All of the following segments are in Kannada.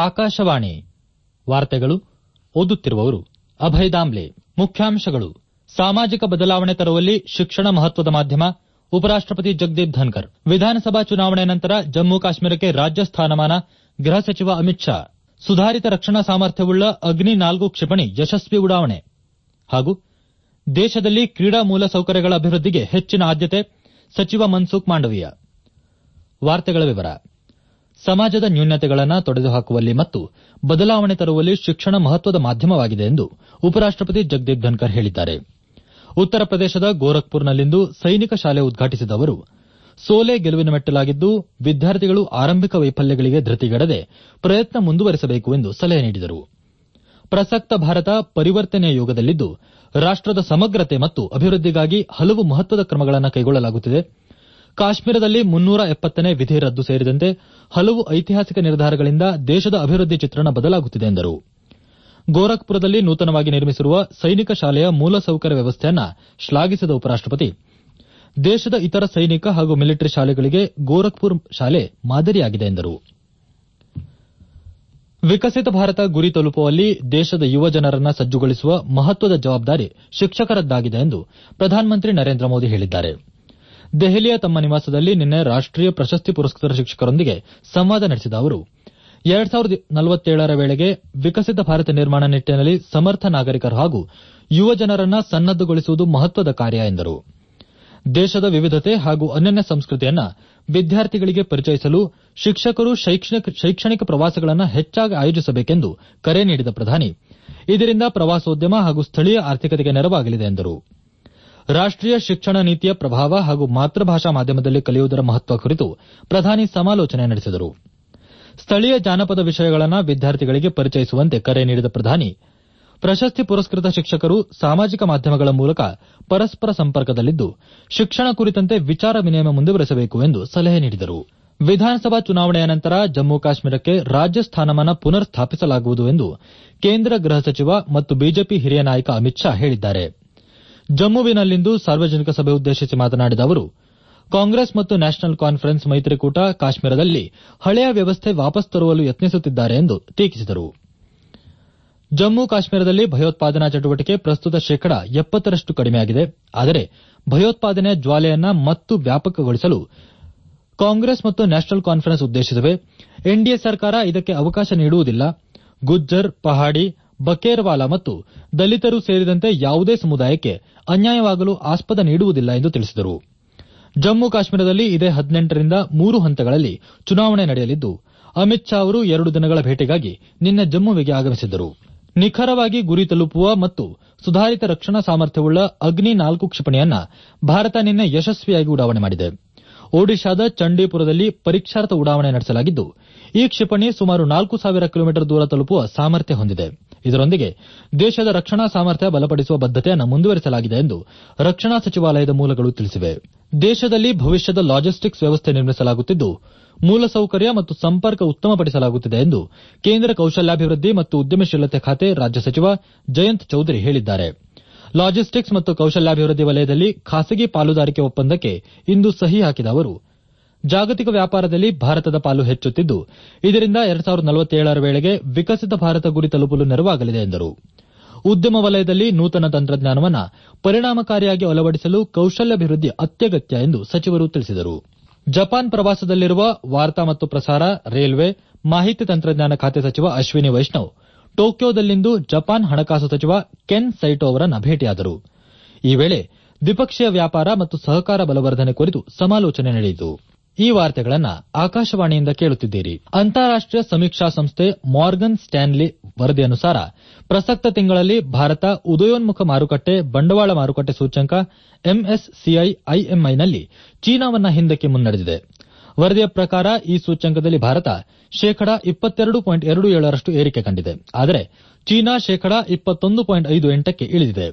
ಆಕಾಶವಾಣಿ ವಾರ್ತೆಗಳು ಓದುತ್ತಿರುವವರು ಅಭಯ ದಾಮ್ಲೆ ಮುಖ್ಯಾಂಶಗಳು ಸಾಮಾಜಿಕ ಬದಲಾವಣೆ ತರುವಲ್ಲಿ ಶಿಕ್ಷಣ ಮಹತ್ವದ ಮಾಧ್ಯಮ ಉಪರಾಷ್ಟಪತಿ ಜಗದೀಪ್ ಧನ್ಕರ್ ವಿಧಾನಸಭಾ ಚುನಾವಣೆ ನಂತರ ಜಮ್ಮು ಕಾಶ್ಮೀರಕ್ಕೆ ರಾಜ್ಯ ಸ್ಥಾನಮಾನ ಗೃಹ ಸಚಿವ ಅಮಿತ್ ಶಾ ಸುಧಾರಿತ ರಕ್ಷಣಾ ಸಾಮರ್ಥ್ಯವುಳ್ಳ ಅಗ್ನಿ ನಾಲ್ಕು ಕ್ಷಿಪಣಿ ಯಶಸ್ವಿ ಉಡಾವಣೆ ಹಾಗೂ ದೇಶದಲ್ಲಿ ಕ್ರೀಡಾ ಮೂಲಸೌಕರ್ಯಗಳ ಅಭಿವೃದ್ಧಿಗೆ ಹೆಚ್ಚಿನ ಆದ್ಯತೆ ಸಚಿವ ಮನ್ಸುಖ್ ಮಾಂಡವೀಯ ವಾರ್ತೆಗಳ ವಿವರ ಸಮಾಜದ ನ್ಯೂನತೆಗಳನ್ನು ತೊಡೆದುಹಾಕುವಲ್ಲಿ ಮತ್ತು ಬದಲಾವಣೆ ತರುವಲ್ಲಿ ಶಿಕ್ಷಣ ಮಹತ್ವದ ಮಾಧ್ಯಮವಾಗಿದೆ ಎಂದು ಉಪರಾಷ್ಟಪತಿ ಜಗದೀಪ್ ಧನ್ಕರ್ ಹೇಳಿದ್ದಾರೆ ಉತ್ತರ ಪ್ರದೇಶದ ಗೋರಖ್ಪುರ್ನಲ್ಲಿಂದು ಸೈನಿಕ ಶಾಲೆ ಉದ್ಘಾಟಿಸಿದ ಅವರು ಸೋಲೆ ಗೆಲುವಿನ ಮೆಟ್ಟಲಾಗಿದ್ದು ವಿದ್ಯಾರ್ಥಿಗಳು ಆರಂಭಿಕ ವೈಫಲ್ಯಗಳಿಗೆ ಧೃತಿಗೆಡದೆ ಪ್ರಯತ್ನ ಮುಂದುವರೆಸಬೇಕು ಎಂದು ಸಲಹೆ ನೀಡಿದರು ಪ್ರಸಕ್ತ ಭಾರತ ಪರಿವರ್ತನೆಯ ಯುಗದಲ್ಲಿದ್ದು ರಾಷ್ಟದ ಸಮಗ್ರತೆ ಮತ್ತು ಅಭಿವೃದ್ಧಿಗಾಗಿ ಹಲವು ಮಹತ್ವದ ಕ್ರಮಗಳನ್ನು ಕೈಗೊಳ್ಳಲಾಗುತ್ತಿದೆ ಕಾಶ್ಮೀರದಲ್ಲಿ ಮುನ್ನೂರ ಎಪ್ಪತ್ತನೇ ವಿಧಿ ರದ್ದು ಸೇರಿದಂತೆ ಹಲವು ಐತಿಹಾಸಿಕ ನಿರ್ಧಾರಗಳಿಂದ ದೇಶದ ಅಭಿವೃದ್ಧಿ ಚಿತ್ರಣ ಬದಲಾಗುತ್ತಿದೆ ಎಂದರು ಗೋರಖ್ಪುರದಲ್ಲಿ ನೂತನವಾಗಿ ನಿರ್ಮಿಸಿರುವ ಸೈನಿಕ ಶಾಲೆಯ ಮೂಲಸೌಕರ್ಯ ವ್ಯವಸ್ಥೆಯನ್ನು ಶ್ಲಾಘಿಸಿದ ಉಪರಾಷ್ಟಪತಿ ದೇಶದ ಇತರ ಸೈನಿಕ ಹಾಗೂ ಮಿಲಿಟರಿ ಶಾಲೆಗಳಿಗೆ ಗೋರಖ್ಪುರ್ ಶಾಲೆ ಮಾದರಿಯಾಗಿದೆ ಎಂದರು ವಿಕಸಿತ ಭಾರತ ಗುರಿ ತಲುಪುವಲ್ಲಿ ದೇಶದ ಯುವ ಜನರನ್ನ ಸಜ್ಜುಗೊಳಿಸುವ ಮಹತ್ವದ ಜವಾಬ್ದಾರಿ ಶಿಕ್ಷಕರದ್ದಾಗಿದೆ ಎಂದು ಪ್ರಧಾನಮಂತ್ರಿ ನರೇಂದ್ರ ಮೋದಿ ಹೇಳಿದ್ದಾರೆ ದೆಹಲಿಯ ತಮ್ಮ ನಿವಾಸದಲ್ಲಿ ನಿನ್ನೆ ರಾಷ್ಟೀಯ ಪ್ರಶಸ್ತಿ ಪುರಸ್ಕೃತ ಶಿಕ್ಷಕರೊಂದಿಗೆ ಸಂವಾದ ನಡೆಸಿದ ಅವರು ಎರಡ್ ಸಾವಿರದ ನಲವತ್ತೇಳರ ವೇಳೆಗೆ ವಿಕಸಿತ ಭಾರತ ನಿರ್ಮಾಣ ನಿಟ್ಟಿನಲ್ಲಿ ಸಮರ್ಥ ನಾಗರಿಕರು ಹಾಗೂ ಯುವ ಜನರನ್ನ ಸನ್ನದ್ದಗೊಳಿಸುವುದು ಮಹತ್ವದ ಕಾರ್ಯ ಎಂದರು ದೇಶದ ವಿವಿಧತೆ ಹಾಗೂ ಅನನ್ಯ ಸಂಸ್ಕೃತಿಯನ್ನ ವಿದ್ಯಾರ್ಥಿಗಳಿಗೆ ಪರಿಚಯಿಸಲು ಶಿಕ್ಷಕರು ಶೈಕ್ಷಣಿಕ ಪ್ರವಾಸಗಳನ್ನು ಹೆಚ್ಚಾಗಿ ಆಯೋಜಿಸಬೇಕೆಂದು ಕರೆ ನೀಡಿದ ಪ್ರಧಾನಿ ಇದರಿಂದ ಪ್ರವಾಸೋದ್ಯಮ ಹಾಗೂ ಸ್ಥಳೀಯ ಆರ್ಥಿಕತೆಗೆ ನೆರವಾಗಲಿದೆ ಎಂದರು ರಾಷ್ಟೀಯ ಶಿಕ್ಷಣ ನೀತಿಯ ಪ್ರಭಾವ ಹಾಗೂ ಮಾತೃಭಾಷಾ ಮಾಧ್ಯಮದಲ್ಲಿ ಕಲಿಯುವುದರ ಮಹತ್ವ ಕುರಿತು ಪ್ರಧಾನಿ ಸಮಾಲೋಚನೆ ನಡೆಸಿದರು ಸ್ಥಳೀಯ ಜಾನಪದ ವಿಷಯಗಳನ್ನು ವಿದ್ಯಾರ್ಥಿಗಳಿಗೆ ಪರಿಚಯಿಸುವಂತೆ ಕರೆ ನೀಡಿದ ಪ್ರಧಾನಿ ಪ್ರಶಸ್ತಿ ಪುರಸ್ಕೃತ ಶಿಕ್ಷಕರು ಸಾಮಾಜಿಕ ಮಾಧ್ಯಮಗಳ ಮೂಲಕ ಪರಸ್ಪರ ಸಂಪರ್ಕದಲ್ಲಿದ್ದು ಶಿಕ್ಷಣ ಕುರಿತಂತೆ ವಿಚಾರ ವಿನಿಮಯ ಮುಂದುವರೆಸಬೇಕು ಎಂದು ಸಲಹೆ ನೀಡಿದರು ವಿಧಾನಸಭಾ ಚುನಾವಣೆಯ ನಂತರ ಜಮ್ಮು ಕಾಶ್ಮೀರಕ್ಕೆ ರಾಜ್ಯ ಸ್ಥಾನಮಾನ ಪುನರ್ ಸ್ಥಾಪಿಸಲಾಗುವುದು ಎಂದು ಕೇಂದ್ರ ಗೃಹ ಸಚಿವ ಮತ್ತು ಬಿಜೆಪಿ ಹಿರಿಯ ನಾಯಕ ಅಮಿತ್ ಶಾ ಹೇಳಿದ್ದಾರೆ ಜಮ್ಮುವಿನಲ್ಲಿಂದು ಸಾರ್ವಜನಿಕ ಸಭೆ ಉದ್ದೇಶಿಸಿ ಮಾತನಾಡಿದ ಅವರು ಕಾಂಗ್ರೆಸ್ ಮತ್ತು ನ್ಯಾಷನಲ್ ಕಾನ್ಫರೆನ್ಸ್ ಮೈತ್ರಿಕೂಟ ಕಾಶ್ಮೀರದಲ್ಲಿ ಹಳೆಯ ವ್ಯವಸ್ಥೆ ವಾಪಸ್ ತರುವಲು ಯತ್ನಿಸುತ್ತಿದ್ದಾರೆ ಎಂದು ಟೀಕಿಸಿದರು ಜಮ್ಮು ಕಾಶ್ಮೀರದಲ್ಲಿ ಭಯೋತ್ಪಾದನಾ ಚಟುವಟಿಕೆ ಪ್ರಸ್ತುತ ಶೇಕಡ ಎಪ್ಪತ್ತರಷ್ಟು ಕಡಿಮೆಯಾಗಿದೆ ಆದರೆ ಭಯೋತ್ಪಾದನೆಯ ಜ್ವಾಲೆಯನ್ನ ಮತ್ತು ವ್ಯಾಪಕಗೊಳಿಸಲು ಕಾಂಗ್ರೆಸ್ ಮತ್ತು ನ್ಯಾಷನಲ್ ಕಾನ್ಫರೆನ್ಸ್ ಉದ್ದೇಶಿಸಿವೆ ಎನ್ಡಿಎ ಸರ್ಕಾರ ಇದಕ್ಕೆ ಅವಕಾಶ ನೀಡುವುದಿಲ್ಲ ಗುಜ್ಜರ್ ಪಹಾಡಿ ಬಕೇರ್ವಾಲಾ ಮತ್ತು ದಲಿತರು ಸೇರಿದಂತೆ ಯಾವುದೇ ಸಮುದಾಯಕ್ಕೆ ಅನ್ಯಾಯವಾಗಲು ಆಸ್ಪದ ನೀಡುವುದಿಲ್ಲ ಎಂದು ತಿಳಿಸಿದರು ಜಮ್ಮು ಕಾಶ್ಮೀರದಲ್ಲಿ ಇದೇ ಹದಿನೆಂಟರಿಂದ ಮೂರು ಹಂತಗಳಲ್ಲಿ ಚುನಾವಣೆ ನಡೆಯಲಿದ್ದು ಅಮಿತ್ ಶಾ ಅವರು ಎರಡು ದಿನಗಳ ಭೇಟಿಗಾಗಿ ನಿನ್ನೆ ಜಮ್ಮುವಿಗೆ ಆಗಮಿಸಿದ್ದರು ನಿಖರವಾಗಿ ಗುರಿ ತಲುಪುವ ಮತ್ತು ಸುಧಾರಿತ ರಕ್ಷಣಾ ಸಾಮರ್ಥ್ಯವುಳ್ಳ ಅಗ್ನಿ ನಾಲ್ಕು ಕ್ಷಿಪಣಿಯನ್ನ ಭಾರತ ನಿನ್ನೆ ಯಶಸ್ವಿಯಾಗಿ ಉಡಾವಣೆ ಮಾಡಿದೆ ಒಡಿಶಾದ ಚಂಡೀಪುರದಲ್ಲಿ ಪರೀಕ್ಷಾರ್ಥ ಉಡಾವಣೆ ನಡೆಸಲಾಗಿದ್ದು ಈ ಕ್ಷಿಪಣಿ ಸುಮಾರು ನಾಲ್ಕು ಸಾವಿರ ಕಿಲೋಮೀಟರ್ ದೂರ ತಲುಪುವ ಸಾಮರ್ಥ್ಯ ಹೊಂದಿದೆ ಇದರೊಂದಿಗೆ ದೇಶದ ರಕ್ಷಣಾ ಸಾಮರ್ಥ್ಯ ಬಲಪಡಿಸುವ ಬದ್ದತೆಯನ್ನು ಮುಂದುವರೆಸಲಾಗಿದೆ ಎಂದು ರಕ್ಷಣಾ ಸಚಿವಾಲಯದ ಮೂಲಗಳು ತಿಳಿಸಿವೆ ದೇಶದಲ್ಲಿ ಭವಿಷ್ಯದ ಲಾಜಿಸ್ಟಿಕ್ಸ್ ವ್ಯವಸ್ಥೆ ನಿರ್ಮಿಸಲಾಗುತ್ತಿದ್ದು ಮೂಲಸೌಕರ್ಯ ಮತ್ತು ಸಂಪರ್ಕ ಉತ್ತಮಪಡಿಸಲಾಗುತ್ತಿದೆ ಎಂದು ಕೇಂದ್ರ ಕೌಶಲ್ಯಾಭಿವೃದ್ಧಿ ಮತ್ತು ಉದ್ಯಮಶೀಲತೆ ಖಾತೆ ರಾಜ್ಯ ಸಚಿವ ಜಯಂತ್ ಚೌಧರಿ ಹೇಳಿದ್ದಾರೆ ಲಾಜಿಸ್ಟಿಕ್ಸ್ ಮತ್ತು ಕೌಶಲ್ಯಾಭಿವೃದ್ಧಿ ವಲಯದಲ್ಲಿ ಖಾಸಗಿ ಪಾಲುದಾರಿಕೆ ಒಪ್ಪಂದಕ್ಕೆ ಇಂದು ಸಹಿ ಹಾಕಿದ ಅವರು ಜಾಗತಿಕ ವ್ಯಾಪಾರದಲ್ಲಿ ಭಾರತದ ಪಾಲು ಹೆಚ್ಚುತ್ತಿದ್ದು ಇದರಿಂದ ಎರಡ್ ಸಾವಿರದ ನಲವತ್ತೇಳರ ವೇಳೆಗೆ ವಿಕಸಿತ ಭಾರತ ಗುರಿ ತಲುಪಲು ನೆರವಾಗಲಿದೆ ಎಂದರು ಉದ್ಯಮ ವಲಯದಲ್ಲಿ ನೂತನ ತಂತ್ರಜ್ಞಾನವನ್ನು ಪರಿಣಾಮಕಾರಿಯಾಗಿ ಅಳವಡಿಸಲು ಕೌಶಲ್ಯಾಭಿವೃದ್ಧಿ ಅತ್ಯಗತ್ಯ ಎಂದು ಸಚಿವರು ತಿಳಿಸಿದರು ಜಪಾನ್ ಪ್ರವಾಸದಲ್ಲಿರುವ ವಾರ್ತಾ ಮತ್ತು ಪ್ರಸಾರ ರೈಲ್ವೆ ಮಾಹಿತಿ ತಂತ್ರಜ್ಞಾನ ಖಾತೆ ಸಚಿವ ಅಶ್ವಿನಿ ವೈಷ್ಣವ್ ಟೋಕಿಯೋದಲ್ಲಿಂದು ಜಪಾನ್ ಹಣಕಾಸು ಸಚಿವ ಕೆನ್ ಸೈಟೋ ಅವರನ್ನು ಭೇಟಿಯಾದರು ಈ ವೇಳೆ ದ್ವಿಪಕ್ಷೀಯ ವ್ಯಾಪಾರ ಮತ್ತು ಸಹಕಾರ ಬಲವರ್ಧನೆ ಕುರಿತು ಸಮಾಲೋಚನೆ ನಡೆಯಿತು ಈ ವಾರ್ತೆಗಳನ್ನು ಆಕಾಶವಾಣಿಯಿಂದ ಕೇಳುತ್ತಿದ್ದೀರಿ ಅಂತಾರಾಷ್ಟೀಯ ಸಮೀಕ್ಷಾ ಸಂಸ್ಥೆ ಮಾರ್ಗನ್ ಸ್ಟ್ಯಾನ್ಲಿ ವರದಿ ಅನುಸಾರ ಪ್ರಸಕ್ತ ತಿಂಗಳಲ್ಲಿ ಭಾರತ ಉದಯೋನ್ಮುಖ ಮಾರುಕಟ್ಟೆ ಬಂಡವಾಳ ಮಾರುಕಟ್ಟೆ ಸೂಚ್ಯಂಕ ಎಂಎಸ್ಸಿಐ ಐಎಂಐನಲ್ಲಿ ಚೀನಾವನ್ನ ಹಿಂದಕ್ಕೆ ಮುನ್ನಡೆದಿದೆ ವರದಿಯ ಪ್ರಕಾರ ಈ ಸೂಚ್ಯಂಕದಲ್ಲಿ ಭಾರತ ಶೇಕಡಾ ಇಪ್ಪತ್ತೆರಡು ಪಾಯಿಂಟ್ ಎರಡು ಏಳರಷ್ಟು ಏರಿಕೆ ಕಂಡಿದೆ ಆದರೆ ಚೀನಾ ಶೇಕಡಾ ಇಪ್ಪತ್ತೊಂದು ಪಾಯಿಂಟ್ ಐದು ಎಂಟಕ್ಕೆ ಇಳಿದಿದೆ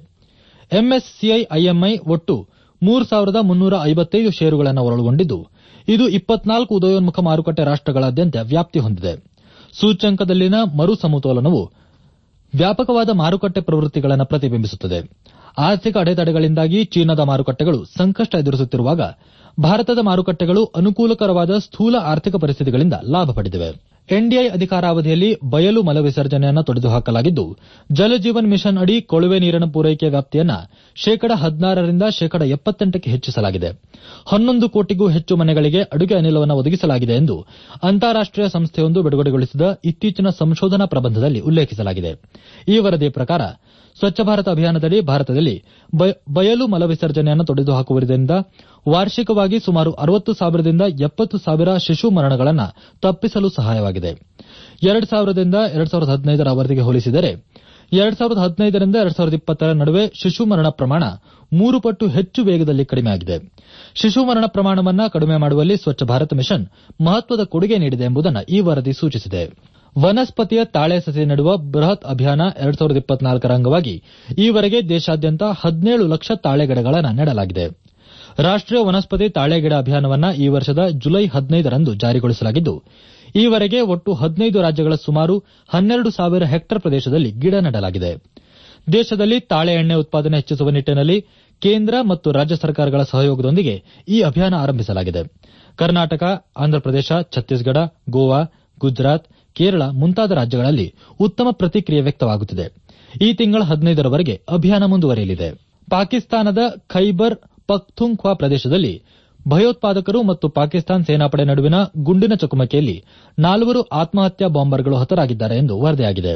ಎಂಎಸ್ಸಿಐ ಐಎಂಐ ಒಟ್ಟು ಮೂರು ಸಾವಿರದ ಮುನ್ನೂರ ಐವತ್ತೈದು ಷೇರುಗಳನ್ನು ಒಳಗೊಂಡಿದ್ದು ಇದು ಇಪ್ಪತ್ನಾಲ್ಕು ಉದಯೋನ್ಮುಖ ಮಾರುಕಟ್ಟೆ ರಾಷ್ಟಗಳಾದ್ಯಂತ ವ್ಯಾಪ್ತಿ ಹೊಂದಿದೆ ಸೂಚ್ಯಂಕದಲ್ಲಿನ ಮರು ಸಮತೋಲನವು ವ್ಯಾಪಕವಾದ ಮಾರುಕಟ್ಟೆ ಪ್ರವೃತ್ತಿಗಳನ್ನು ಪ್ರತಿಬಿಂಬಿಸುತ್ತದೆ ಆರ್ಥಿಕ ಅಡೆತಡೆಗಳಿಂದಾಗಿ ಚೀನಾದ ಮಾರುಕಟ್ಟೆಗಳು ಸಂಕಷ್ಟ ಎದುರಿಸುತ್ತಿರುವಾಗ ಭಾರತದ ಮಾರುಕಟ್ಟೆಗಳು ಅನುಕೂಲಕರವಾದ ಸ್ಥೂಲ ಆರ್ಥಿಕ ಪರಿಸ್ಥಿತಿಗಳಿಂದ ಲಾಭ ಪಡೆದಿವೆ ಎನ್ಡಿಎ ಅಧಿಕಾರಾವಧಿಯಲ್ಲಿ ಬಯಲು ಮಲ ವಿಸರ್ಜನೆಯನ್ನು ತೊಡೆದುಹಾಕಲಾಗಿದ್ದು ಜಲಜೀವನ್ ಮಿಷನ್ ಅಡಿ ಕೊಳವೆ ನೀರಿನ ಪೂರೈಕೆ ವ್ಯಾಪ್ತಿಯನ್ನ ಶೇಕಡ ಹದಿನಾರರಿಂದ ಶೇಕಡ ಎಪ್ಪತ್ತೆಂಟಕ್ಕೆ ಹೆಚ್ಚಿಸಲಾಗಿದೆ ಹನ್ನೊಂದು ಕೋಟಿಗೂ ಹೆಚ್ಚು ಮನೆಗಳಿಗೆ ಅಡುಗೆ ಅನಿಲವನ್ನು ಒದಗಿಸಲಾಗಿದೆ ಎಂದು ಅಂತಾರಾಷ್ಟೀಯ ಸಂಸ್ಥೆಯೊಂದು ಬಿಡುಗಡೆಗೊಳಿಸಿದ ಇತ್ತೀಚಿನ ಸಂಶೋಧನಾ ಪ್ರಬಂಧದಲ್ಲಿ ಉಲ್ಲೇಖಿಸಲಾಗಿದೆ ಈ ವರದಿಯ ಪ್ರಕಾರ ಸ್ವಚ್ಛ ಭಾರತ ಅಭಿಯಾನದಡಿ ಭಾರತದಲ್ಲಿ ಬಯಲು ಮಲ ವಿಸರ್ಜನೆಯನ್ನು ತೊಡೆದುಹಾಕುವುದರಿಂದ ವಾರ್ಷಿಕವಾಗಿ ಸುಮಾರು ಅರವತ್ತು ಸಾವಿರದಿಂದ ಎಪ್ಪತ್ತು ಸಾವಿರ ಶಿಶು ಮರಣಗಳನ್ನು ತಪ್ಪಿಸಲು ಸಹಾಯವಾಗಿದೆ ಎರಡು ಸಾವಿರದಿಂದ ಎರಡು ಸಾವಿರದ ಹದಿನೈದರ ಅವಧಿಗೆ ಹೋಲಿಸಿದರೆ ಎರಡು ಸಾವಿರದ ಹದಿನೈದರಿಂದ ಎರಡು ಸಾವಿರದ ಇಪ್ಪತ್ತರ ನಡುವೆ ಶಿಶು ಮರಣ ಪ್ರಮಾಣ ಮೂರು ಪಟ್ಟು ಹೆಚ್ಚು ವೇಗದಲ್ಲಿ ಕಡಿಮೆಯಾಗಿದೆ ಶಿಶು ಮರಣ ಪ್ರಮಾಣವನ್ನು ಕಡಿಮೆ ಮಾಡುವಲ್ಲಿ ಸ್ವಚ್ಛ ಭಾರತ ಮಿಷನ್ ಮಹತ್ವದ ಕೊಡುಗೆ ನೀಡಿದೆ ಎಂಬುದನ್ನು ಈ ವರದಿ ಸೂಚಿಸಿದೆ ವನಸ್ಪತಿಯ ತಾಳೆ ಸಸಿ ನೆಡುವ ಬೃಹತ್ ಅಭಿಯಾನ ಎರಡ್ ಸಾವಿರದ ಇಪ್ಪತ್ನಾಲ್ಕರ ಅಂಗವಾಗಿ ಈವರೆಗೆ ದೇಶಾದ್ಯಂತ ಹದಿನೇಳು ಲಕ್ಷ ತಾಳೆ ಗಿಡಗಳನ್ನು ನೆಡಲಾಗಿದೆ ರಾಷ್ಟೀಯ ವನಸ್ಪತಿ ತಾಳೆ ಗಿಡ ಅಭಿಯಾನವನ್ನು ಈ ವರ್ಷದ ಜುಲೈ ಹದಿನೈದರಂದು ಜಾರಿಗೊಳಿಸಲಾಗಿದ್ದು ಈವರೆಗೆ ಒಟ್ಟು ಹದಿನೈದು ರಾಜ್ಯಗಳ ಸುಮಾರು ಹನ್ನೆರಡು ಸಾವಿರ ಹೆಕ್ಟೇರ್ ಪ್ರದೇಶದಲ್ಲಿ ಗಿಡ ನೆಡಲಾಗಿದೆ ದೇಶದಲ್ಲಿ ತಾಳೆ ಎಣ್ಣೆ ಉತ್ಪಾದನೆ ಹೆಚ್ಚಿಸುವ ನಿಟ್ಟಿನಲ್ಲಿ ಕೇಂದ್ರ ಮತ್ತು ರಾಜ್ಯ ಸರ್ಕಾರಗಳ ಸಹಯೋಗದೊಂದಿಗೆ ಈ ಅಭಿಯಾನ ಆರಂಭಿಸಲಾಗಿದೆ ಕರ್ನಾಟಕ ಆಂಧ್ರಪ್ರದೇಶ ಛತ್ತೀಸ್ಗಢ ಗೋವಾ ಗುಜರಾತ್ ಕೇರಳ ಮುಂತಾದ ರಾಜ್ಯಗಳಲ್ಲಿ ಉತ್ತಮ ಪ್ರತಿಕ್ರಿಯೆ ವ್ಯಕ್ತವಾಗುತ್ತಿದೆ ಈ ತಿಂಗಳ ಹದಿನೈದರವರೆಗೆ ಅಭಿಯಾನ ಮುಂದುವರಿಯಲಿದೆ ಪಾಕಿಸ್ತಾನದ ಖೈಬರ್ ಪಖ್ತೂಂಖ್ವಾ ಪ್ರದೇಶದಲ್ಲಿ ಭಯೋತ್ಪಾದಕರು ಮತ್ತು ಪಾಕಿಸ್ತಾನ ಸೇನಾಪಡೆ ನಡುವಿನ ಗುಂಡಿನ ಚಕಮಕಿಯಲ್ಲಿ ನಾಲ್ವರು ಆತ್ಮಹತ್ಯಾ ಬಾಂಬರ್ಗಳು ಹತರಾಗಿದ್ದಾರೆ ಎಂದು ವರದಿಯಾಗಿದೆ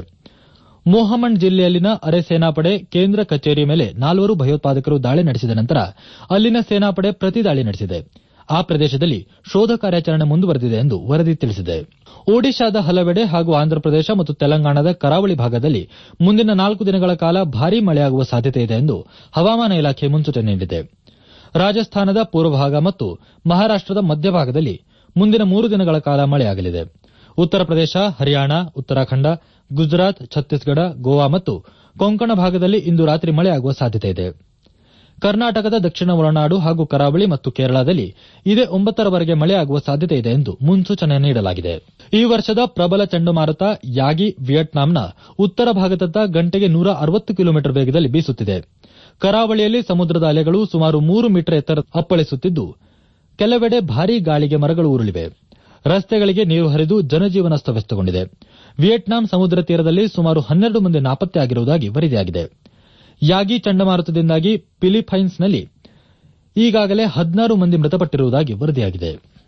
ಮೋಹಮಂಡ್ ಜಿಲ್ಲೆಯಲ್ಲಿನ ಅರೆ ಸೇನಾಪಡೆ ಕೇಂದ್ರ ಕಚೇರಿ ಮೇಲೆ ನಾಲ್ವರು ಭಯೋತ್ಪಾದಕರು ದಾಳಿ ನಡೆಸಿದ ನಂತರ ಅಲ್ಲಿನ ಸೇನಾಪಡೆ ಪ್ರತಿದಾಳಿ ನಡೆಸಿದೆ ಆ ಪ್ರದೇಶದಲ್ಲಿ ಶೋಧ ಕಾರ್ಯಾಚರಣೆ ಮುಂದುವರೆದಿದೆ ಎಂದು ವರದಿ ತಿಳಿಸಿದೆ ಒಡಿಶಾದ ಹಲವೆಡೆ ಹಾಗೂ ಆಂಧ್ರಪ್ರದೇಶ ಮತ್ತು ತೆಲಂಗಾಣದ ಕರಾವಳಿ ಭಾಗದಲ್ಲಿ ಮುಂದಿನ ನಾಲ್ಕು ದಿನಗಳ ಕಾಲ ಭಾರೀ ಮಳೆಯಾಗುವ ಸಾಧ್ಯತೆ ಇದೆ ಎಂದು ಹವಾಮಾನ ಇಲಾಖೆ ಮುನ್ಸೂಚನೆ ನೀಡಿದೆ ರಾಜಸ್ಥಾನದ ಪೂರ್ವಭಾಗ ಮತ್ತು ಮಹಾರಾಷ್ಟದ ಮಧ್ಯಭಾಗದಲ್ಲಿ ಮುಂದಿನ ಮೂರು ದಿನಗಳ ಕಾಲ ಮಳೆಯಾಗಲಿದೆ ಉತ್ತರ ಪ್ರದೇಶ ಹರಿಯಾಣ ಉತ್ತರಾಖಂಡ ಗುಜರಾತ್ ಛತ್ತೀಸ್ಗಢ ಗೋವಾ ಮತ್ತು ಕೊಂಕಣ ಭಾಗದಲ್ಲಿ ಇಂದು ರಾತ್ರಿ ಮಳೆಯಾಗುವ ಸಾಧ್ಯತೆ ಇದೆ ಕರ್ನಾಟಕದ ದಕ್ಷಿಣ ಒಳನಾಡು ಹಾಗೂ ಕರಾವಳಿ ಮತ್ತು ಕೇರಳದಲ್ಲಿ ಇದೇ ಒಂಬತ್ತರವರೆಗೆ ಮಳೆಯಾಗುವ ಸಾಧ್ಯತೆ ಇದೆ ಎಂದು ಮುನ್ಸೂಚನೆ ನೀಡಲಾಗಿದೆ ಈ ವರ್ಷದ ಪ್ರಬಲ ಚಂಡಮಾರುತ ಯಾಗಿ ವಿಯೆಟ್ನಾಂನ ಉತ್ತರ ಭಾಗದತ್ತ ಗಂಟೆಗೆ ನೂರ ಅರವತ್ತು ಕಿಲೋಮೀಟರ್ ವೇಗದಲ್ಲಿ ಬೀಸುತ್ತಿದೆ ಕರಾವಳಿಯಲ್ಲಿ ಸಮುದ್ರದ ಅಲೆಗಳು ಸುಮಾರು ಮೂರು ಮೀಟರ್ ಎತ್ತರ ಅಪ್ಪಳಿಸುತ್ತಿದ್ದು ಕೆಲವೆಡೆ ಭಾರೀ ಗಾಳಿಗೆ ಮರಗಳು ಉರುಳಿವೆ ರಸ್ತೆಗಳಿಗೆ ನೀರು ಹರಿದು ಜನಜೀವನ ಅಸ್ತವ್ಯಸ್ತಗೊಂಡಿದೆ ವಿಯೆಟ್ನಾಂ ಸಮುದ್ರ ತೀರದಲ್ಲಿ ಸುಮಾರು ಹನ್ನೆರಡು ಮಂದಿ ನಾಪತ್ತೆಯಾಗಿರುವುದಾಗಿ ವರದಿಯಾಗಿದೆ ಯಾಗಿ ಚಂಡಮಾರುತದಿಂದಾಗಿ ಫಿಲಿಪೈನ್ಸ್ನಲ್ಲಿ ಈಗಾಗಲೇ ಹದಿನಾರು ಮಂದಿ ಮೃತಪಟ್ಟಿರುವುದಾಗಿ ವರದಿಯಾಗಿದೆ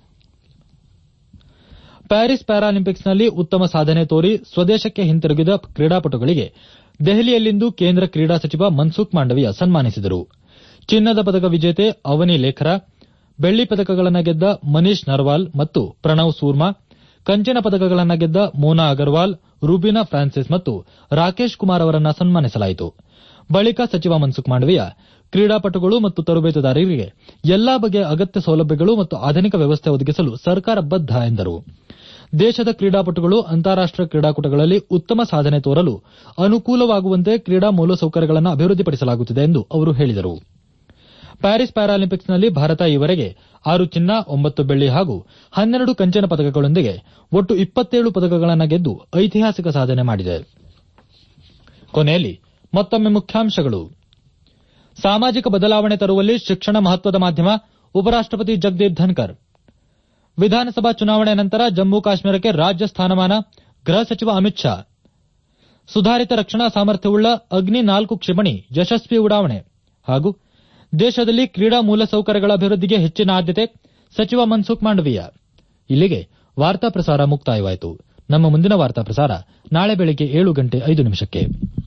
ಪ್ಯಾರಿಸ್ ಪ್ಯಾರಾಲಿಂಪಿಕ್ಸ್ನಲ್ಲಿ ಉತ್ತಮ ಸಾಧನೆ ತೋರಿ ಸ್ವದೇಶಕ್ಕೆ ಹಿಂತಿರುಗಿದ ಕ್ರೀಡಾಪಟುಗಳಿಗೆ ದೆಹಲಿಯಲ್ಲಿಂದು ಕೇಂದ್ರ ಕ್ರೀಡಾ ಸಚಿವ ಮನ್ಸುಖ್ ಮಾಂಡವೀಯ ಸನ್ಮಾನಿಸಿದರು ಚಿನ್ನದ ಪದಕ ವಿಜೇತೆ ಅವನಿ ಲೇಖರ ಬೆಳ್ಳಿ ಪದಕಗಳನ್ನು ಗೆದ್ದ ಮನೀಶ್ ನರ್ವಾಲ್ ಮತ್ತು ಪ್ರಣವ್ ಸೂರ್ಮಾ ಕಂಚಿನ ಪದಕಗಳನ್ನು ಗೆದ್ದ ಮೋನಾ ಅಗರ್ವಾಲ್ ರೂಬಿನಾ ಫ್ರಾನ್ಸಿಸ್ ಮತ್ತು ರಾಕೇಶ್ ಕುಮಾರ್ ಅವರನ್ನು ಸನ್ಮಾನಿಸಲಾಯಿತು ಬಳಿಕ ಸಚಿವ ಮನ್ಸುಖ್ ಮಾಂಡವೀಯ ಕ್ರೀಡಾಪಟುಗಳು ಮತ್ತು ತರಬೇತುದಾರರಿಗೆ ಎಲ್ಲಾ ಬಗೆಯ ಅಗತ್ಯ ಸೌಲಭ್ಯಗಳು ಮತ್ತು ಆಧುನಿಕ ವ್ಯವಸ್ಥೆ ಒದಗಿಸಲು ಸರ್ಕಾರ ಬದ್ದ ಎಂದರು ದೇಶದ ಕ್ರೀಡಾಪಟುಗಳು ಅಂತಾರಾಷ್ಟೀಯ ಕ್ರೀಡಾಕೂಟಗಳಲ್ಲಿ ಉತ್ತಮ ಸಾಧನೆ ತೋರಲು ಅನುಕೂಲವಾಗುವಂತೆ ಕ್ರೀಡಾ ಮೂಲಸೌಕರ್ಯಗಳನ್ನು ಅಭಿವೃದ್ಧಿಪಡಿಸಲಾಗುತ್ತಿದೆ ಎಂದು ಅವರು ಹೇಳಿದರು ಪ್ಯಾರಿಸ್ ಪ್ಯಾರಾಲಿಂಪಿಕ್ಸ್ನಲ್ಲಿ ಭಾರತ ಈವರೆಗೆ ಆರು ಚಿನ್ನ ಒಂಬತ್ತು ಬೆಳ್ಳಿ ಹಾಗೂ ಹನ್ನೆರಡು ಕಂಚಿನ ಪದಕಗಳೊಂದಿಗೆ ಒಟ್ಟು ಇಪ್ಪತ್ತೇಳು ಪದಕಗಳನ್ನು ಗೆದ್ದು ಐತಿಹಾಸಿಕ ಸಾಧನೆ ಮಾಡಿದೆ ಕೊನೆಯಲ್ಲಿ ಮತ್ತೊಮ್ಮೆ ಮುಖ್ಯಾಂಶಗಳು ಸಾಮಾಜಿಕ ಬದಲಾವಣೆ ತರುವಲ್ಲಿ ಶಿಕ್ಷಣ ಮಹತ್ವದ ಮಾಧ್ಯಮ ಉಪರಾಷ್ಟಪತಿ ಜಗದೀಪ್ ಧನ್ಕರ್ ವಿಧಾನಸಭಾ ಚುನಾವಣೆ ನಂತರ ಜಮ್ಮು ಕಾಶ್ಮೀರಕ್ಕೆ ರಾಜ್ಯ ಸ್ಥಾನಮಾನ ಗೃಹ ಸಚಿವ ಅಮಿತ್ ಶಾ ಸುಧಾರಿತ ರಕ್ಷಣಾ ಸಾಮರ್ಥ್ಯವುಳ್ಳ ಅಗ್ನಿ ನಾಲ್ಕು ಕ್ಷಿಪಣಿ ಯಶಸ್ವಿ ಉಡಾವಣೆ ಹಾಗೂ ದೇಶದಲ್ಲಿ ಕ್ರೀಡಾ ಮೂಲಸೌಕರ್ಯಗಳ ಅಭಿವೃದ್ಧಿಗೆ ಹೆಚ್ಚಿನ ಆದ್ಯತೆ ಸಚಿವ ಮನ್ಸುಖ್ ಮಾಂಡವೀಯ ಇಲ್ಲಿಗೆ ವಾರ್ತಾ ಪ್ರಸಾರ ಮುಕ್ತಾಯವಾಯಿತು ನಮ್ಮ ಮುಂದಿನ ವಾರ್ತಾ ಪ್ರಸಾರ ನಾಳೆ ಬೆಳಗ್ಗೆ ಏಳು ಗಂಟೆ ಐದು ನಿಮಿಷಕ್ಕೆ